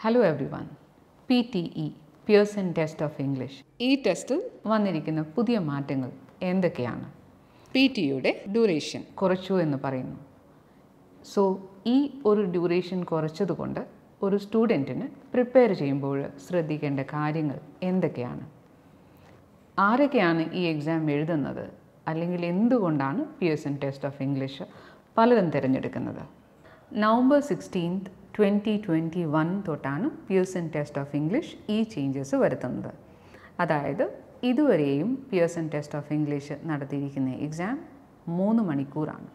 Hello everyone P T E Pearson test of English ഈ ടെസ്റ്റിൽ വന്നിരിക്കുന്ന പുതിയ മാറ്റങ്ങൾ എന്തൊക്കെയാണ് പി ടിയുടെ ഡ്യൂറേഷൻ കുറച്ചു എന്ന് പറയുന്നു സോ ഈ ഒരു ഡ്യൂറേഷൻ കുറച്ചതുകൊണ്ട് ഒരു സ്റ്റുഡൻറ്റിന് പ്രിപ്പയർ ചെയ്യുമ്പോൾ ശ്രദ്ധിക്കേണ്ട കാര്യങ്ങൾ എന്തൊക്കെയാണ് ആരൊക്കെയാണ് ഈ എക്സാം എഴുതുന്നത് അല്ലെങ്കിൽ എന്തുകൊണ്ടാണ് പിയേഴ്സൺ ടെസ്റ്റ് ഓഫ് ഇംഗ്ലീഷ് പലരും തിരഞ്ഞെടുക്കുന്നത് November sixteenth twenty twenty one തൊട്ടാണ് പിയേഴ്സൺ ടെസ്റ്റ് ഓഫ് ഇംഗ്ലീഷ് ഈ ചേഞ്ചസ് വരുത്തുന്നത് അതായത് ഇതുവരെയും പിയേഴ്സൺ ടെസ്റ്റ് ഓഫ് ഇംഗ്ലീഷ് നടത്തിയിരിക്കുന്ന എക്സാം മൂന്ന് മണിക്കൂറാണ്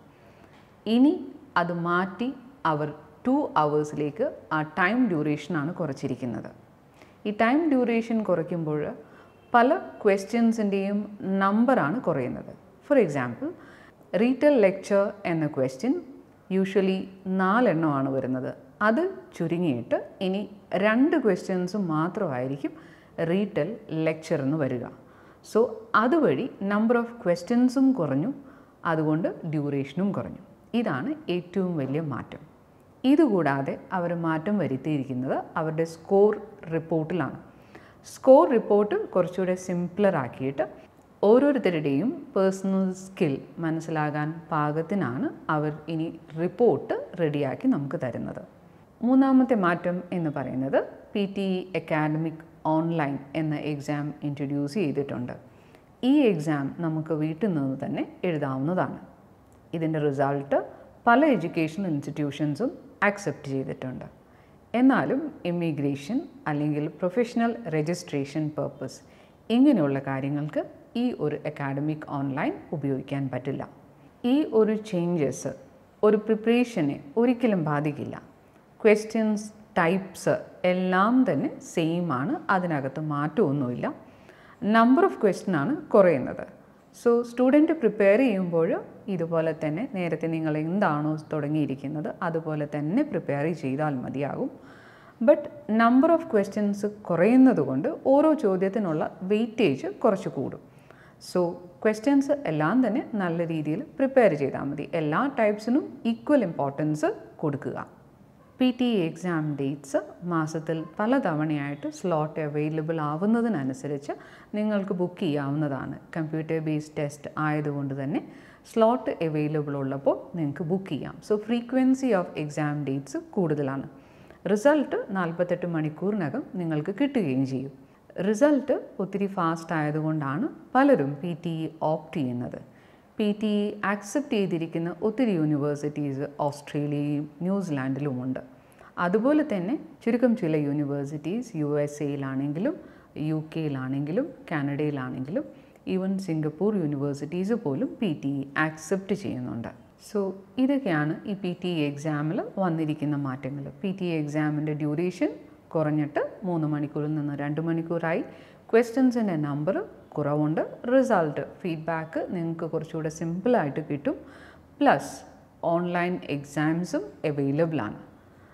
ഇനി അത് മാറ്റി അവർ ടു അവേഴ്സിലേക്ക് ആ ടൈം ഡ്യൂറേഷനാണ് കുറച്ചിരിക്കുന്നത് ഈ ടൈം ഡ്യൂറേഷൻ കുറയ്ക്കുമ്പോൾ പല ക്വസ്റ്റ്യൻസിൻ്റെയും നമ്പറാണ് കുറയുന്നത് ഫോർ എക്സാമ്പിൾ റീറ്റൽ ലെക്ചർ എന്ന ക്വസ്റ്റ്യൻ യൂഷ്വലി നാലെണ്ണമാണ് വരുന്നത് അത് ചുരുങ്ങിയിട്ട് ഇനി രണ്ട് ക്വസ്റ്റ്യൻസും മാത്രമായിരിക്കും റീറ്റൽ ലെക്ചർ എന്ന് വരിക സോ അതുവഴി നമ്പർ ഓഫ് ക്വസ്റ്റ്യൻസും കുറഞ്ഞു അതുകൊണ്ട് ഡ്യൂറേഷനും കുറഞ്ഞു ഇതാണ് ഏറ്റവും വലിയ മാറ്റം ഇതുകൂടാതെ അവർ മാറ്റം വരുത്തിയിരിക്കുന്നത് അവരുടെ സ്കോർ റിപ്പോർട്ടിലാണ് സ്കോർ റിപ്പോർട്ട് കുറച്ചുകൂടെ സിംപ്ലർ ആക്കിയിട്ട് ഓരോരുത്തരുടെയും പേഴ്സണൽ സ്കിൽ മനസ്സിലാകാൻ പാകത്തിനാണ് അവർ ഇനി റിപ്പോർട്ട് റെഡിയാക്കി നമുക്ക് തരുന്നത് മൂന്നാമത്തെ മാറ്റം എന്ന് പറയുന്നത് P T E academic online എന്ന എക്സാം ഇൻട്രൊഡ്യൂസ് ചെയ്തിട്ടുണ്ട് ഈ എക്സാം നമുക്ക് വീട്ടിൽ നിന്ന് തന്നെ എഴുതാവുന്നതാണ് ഇതിൻ്റെ റിസൾട്ട് പല എഡ്യൂക്കേഷണൽ ഇൻസ്റ്റിറ്റ്യൂഷൻസും ആക്സെപ്റ്റ് ചെയ്തിട്ടുണ്ട് എന്നാലും ഇമിഗ്രേഷൻ അല്ലെങ്കിൽ പ്രൊഫഷണൽ രജിസ്ട്രേഷൻ പർപ്പസ് ഇങ്ങനെയുള്ള കാര്യങ്ങൾക്ക് ഈ ഒരു അക്കാഡമിക് ഓൺലൈൻ ഉപയോഗിക്കാൻ പറ്റില്ല ഈ ഒരു ചേഞ്ചസ് ഒരു പ്രിപ്പറേഷനെ ഒരിക്കലും ബാധിക്കില്ല ക്വസ്റ്റ്യൻസ് ടൈപ്സ് എല്ലാം തന്നെ സെയിം ആണ് അതിനകത്ത് മാറ്റമൊന്നുമില്ല നമ്പർ ഓഫ് ക്വസ്റ്റ്യൻ ആണ് കുറയുന്നത് സോ സ്റ്റുഡൻറ്റ് പ്രിപ്പയർ ചെയ്യുമ്പോൾ ഇതുപോലെ തന്നെ നേരത്തെ നിങ്ങൾ എന്താണോ തുടങ്ങിയിരിക്കുന്നത് അതുപോലെ തന്നെ പ്രിപ്പയർ ചെയ്താൽ മതിയാകും ബട്ട് നമ്പർ ഓഫ് ക്വസ്റ്റ്യൻസ് കുറയുന്നത് കൊണ്ട് ഓരോ ചോദ്യത്തിനുള്ള വെയിറ്റേജ് കുറച്ച് കൂടും സോ ക്വസ്റ്റ്യൻസ് എല്ലാം തന്നെ നല്ല രീതിയിൽ പ്രിപ്പയർ ചെയ്താൽ മതി എല്ലാ ടൈപ്സിനും ഈക്വൽ ഇമ്പോർട്ടൻസ് കൊടുക്കുക പി ടി എക്സാം ഡേറ്റ്സ് മാസത്തിൽ പല തവണയായിട്ട് സ്ലോട്ട് അവൈലബിൾ ആവുന്നതിനനുസരിച്ച് നിങ്ങൾക്ക് ബുക്ക് ചെയ്യാവുന്നതാണ് കമ്പ്യൂട്ടർ ബേസ്ഡ് ടെസ്റ്റ് ആയതുകൊണ്ട് തന്നെ സ്ലോട്ട് അവൈലബിൾ ഉള്ളപ്പോൾ നിങ്ങൾക്ക് ബുക്ക് ചെയ്യാം so frequency of exam dates കൂടുതലാണ് റിസൾട്ട് നാൽപ്പത്തെട്ട് മണിക്കൂറിനകം നിങ്ങൾക്ക് കിട്ടുകയും ചെയ്യും റിസൾട്ട് ഒത്തിരി ഫാസ്റ്റ് ആയതുകൊണ്ടാണ് പലരും പി ടി ഇ ഓപ്റ്റ് ചെയ്യുന്നത് പി ടി ഇ ആക്സെപ്റ്റ് ചെയ്തിരിക്കുന്ന ഒത്തിരി യൂണിവേഴ്സിറ്റീസ് ഓസ്ട്രേലിയയും ന്യൂസിലാൻഡിലുമുണ്ട് അതുപോലെ തന്നെ ചുരുക്കം ചില യൂണിവേഴ്സിറ്റീസ് യു എസ് എയിലാണെങ്കിലും യു കെയിലാണെങ്കിലും കാനഡയിലാണെങ്കിലും ഈവൻ സിംഗപ്പൂർ യൂണിവേഴ്സിറ്റീസ് പോലും പി ടി ഇ ആക്സെപ്റ്റ് ചെയ്യുന്നുണ്ട് സോ ഇതൊക്കെയാണ് ഈ പി ടി ഇ എക്സാമിൽ വന്നിരിക്കുന്ന മാറ്റങ്ങൾ പി ടി ഇ എക്സാമിൻ്റെ ഡ്യൂറേഷൻ കുറഞ്ഞിട്ട് മൂന്ന് മണിക്കൂറിൽ നിന്ന് രണ്ട് മണിക്കൂറായി ക്വസ്റ്റ്യൻസിൻ്റെ നമ്പർ കുറവുണ്ട് റിസൾട്ട് ഫീഡ്ബാക്ക് നിങ്ങൾക്ക് കുറച്ചുകൂടെ സിമ്പിളായിട്ട് കിട്ടും പ്ലസ് ഓൺലൈൻ എക്സാംസും അവൈലബിൾ ആണ്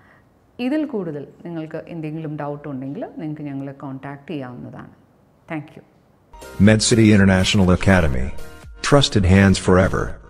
ഇതിൽ കൂടുതൽ നിങ്ങൾക്ക് എന്തെങ്കിലും ഡൗട്ട് ഉണ്ടെങ്കിൽ നിങ്ങൾക്ക് ഞങ്ങളെ കോൺടാക്റ്റ് ചെയ്യാവുന്നതാണ് thank you MedCity International Academy. Trusted hands forever.